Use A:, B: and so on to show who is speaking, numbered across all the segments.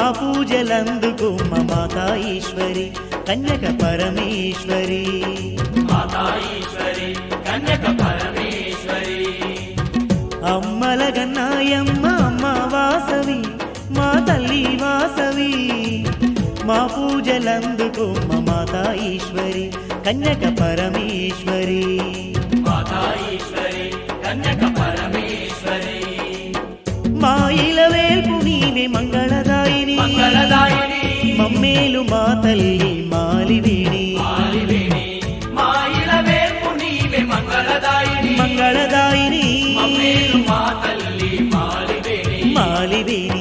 A: పూజలందుకు మా మాతా ఈశ్వరి కన్యక పరమేశ్వరి
B: మాతా ఈశ్వరి కన్యక పరమేశ్వరి
A: అమ్మల గన్నాయమ్మ అమ్మ వాసవి మా తల్లి వాసవి మా పూజలందుకు మా మాతా ఈశ్వరి కన్యక పరమేశ్వరి
B: మాతా ఈశ్వరి కన్యక పరమేశ్వరి
A: మా ఇలవేల్పు నీవే మంగళదాయిని
B: మంగళదాయిని
A: మమ్మేలు మా తల్లి మాలివేణి
B: మాలివేణి మా ఇలవేపు నీవే మంగళదాయిని
A: మంగళదాయిని
B: మమ్మేలు మా తల్లి మాలివేణి
A: మాలివేణి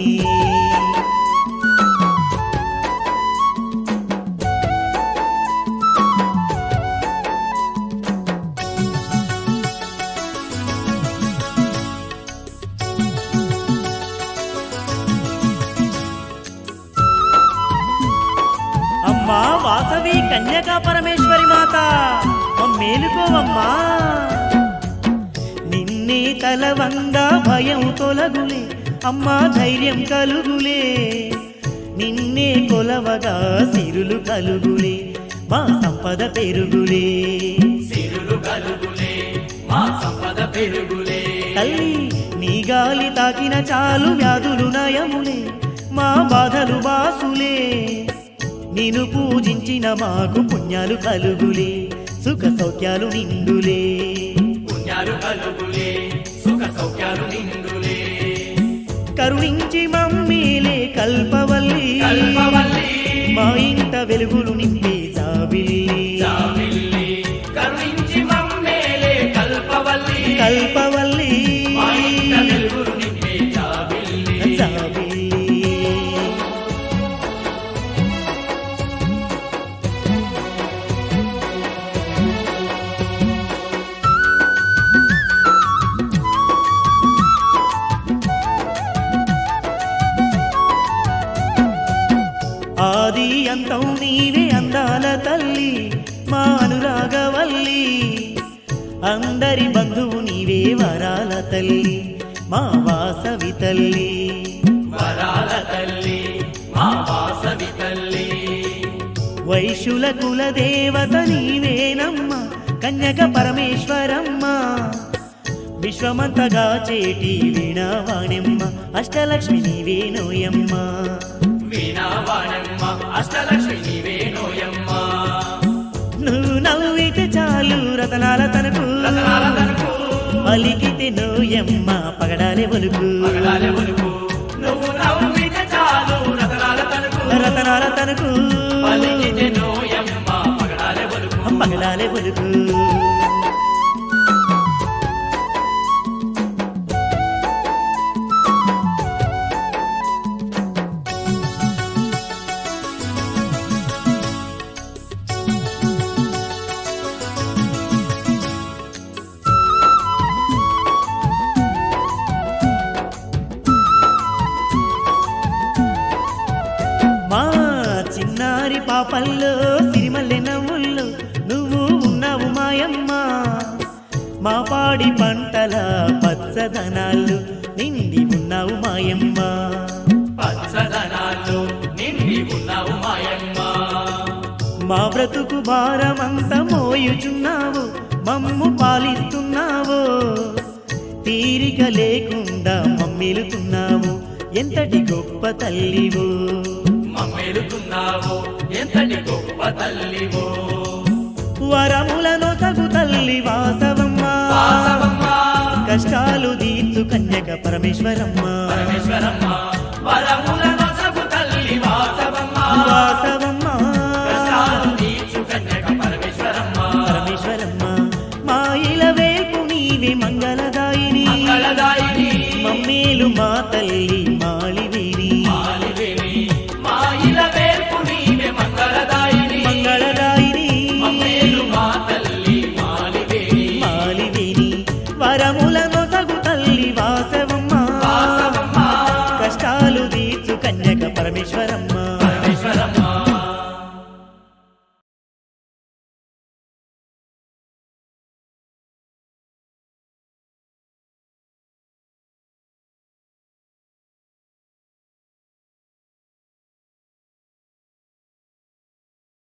A: అమ్మా వాసవి కన్యకా పరమేశ్వరి మాత మేలుకోవమ్మా నిన్నే తలవంగా భయం తొలగులే అమ్మా ధైర్యం కలుగులే నిన్నే కొలవగా సిరులు కలుగులే మా సంపద పెరుగులే
B: సిరులు కలుగులే మా సంపద పెరుగులే
A: తల్లి నీ గాలి తాకిన చాలు వ్యాధులు నయములే మా బాధలు బాసులే నిన్ను పూజించిన మాకు పుణ్యాలు కలుగులే సుఖ సౌఖ్యాలు నిండులే
B: పుణ్యాలు కలుగులే సుఖ సౌఖ్యాలు నిండులే
A: కరుణించి మమ్మీలే కల్పవల్లి
B: కల్పవల్లి
A: మా ఇంట వెలుగులు నింపే జాబిల్లి
B: జాబిల్లి కరుణించి మమ్మేలే కల్పవల్లి
A: కల్పవల్లి
B: మా ఇంట వెలుగులు నింపే జాబిల్లి
A: జాబిల్లి ఆది అంతం నీవే అందాల తల్లి మా అనురాగవల్లి అందరి బంధువు నీవే వరాల తల్లి మా వాసవి తల్లి
B: వరాల తల్లి మా వాసవి తల్లి
A: వైశుల కుల దేవత నీవేనమ్మ కన్యక పరమేశ్వరమ్మ విశ్వమంతగా చేటి వీణావాణెమ్మ అష్టలక్ష్మి నీవేనోయమ్మ
B: వీణావాణమ్మ అష్టలక్ష్మి నీవే నోయమ్మ
A: నువ్వు నవ్వితే చాలు రతనాల తనకు
B: రతనాల తనకు
A: పలికితే నోయమ్మ పగడాలే ఒలుకు
B: పగడాలే ఒలుకు నువ్వు నవ్వితే చాలు రతనాల తనకు
A: రతనాల తనకు
B: పలికితే నోయమ్మ పగడాలే ఒలుకు
A: పగడాలే ఒలుకు మా చిన్నారి పాపల్లో సిరిమల్లె నవ్వుల్లో నువ్వు ఉన్నావు మాయమ్మ మా పాడి పంటల పచ్చదనాలు నిండి ఉన్నావు మాయమ్మ
B: పచ్చదనాల్లో నిండి ఉన్నావు మాయమ్మ
A: మా బ్రతుకు భారమంత మోయుచున్నావు మమ్ము పాలిస్తున్నావు తీరిక లేకుండా మమ్మిలుతున్నావు ఎంతటి గొప్ప తల్లివు
B: మమ్మేలుతున్నావు ఎంతటి గొప్ప తల్లివో
A: వరములను తగు తల్లి వాసవమ్మ
B: వాసవమ్మ
A: కష్టాలు తీర్చు కన్యక పరమేశ్వరమ్మ
B: పరమేశ్వరమ్మ